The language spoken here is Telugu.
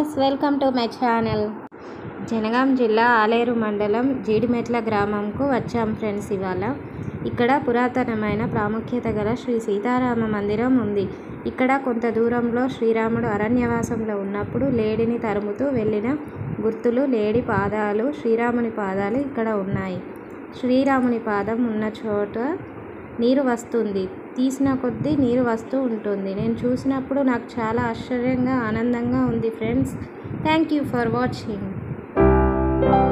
guys welcome to my channel Jangaon జిల్లా ఆలేరు మండలం జీడిమెట్ల గ్రామంకు వచ్చాం ఫ్రెండ్స్ ఇవాళ ఇక్కడ పురాతనమైన ప్రాముఖ్యత గల శ్రీ సీతారామ మందిరం ఉంది ఇక్కడ కొంత దూరంలో శ్రీరాముడు అరణ్యవాసంలో ఉన్నప్పుడు లేడిని తరుముతూ వెళ్ళిన గుర్తులు లేడి పాదాలు శ్రీరాముని పాదాలు ఇక్కడ ఉన్నాయి శ్రీరాముని పాదం ఉన్న చోట నీరు వస్తుంది తీసిన కొద్దీ నీరు వస్తూ ఉంటుంది నేను చూసినప్పుడు నాకు చాలా ఆశ్చర్యంగా ఆనందంగా ఉంది friends thank you for watching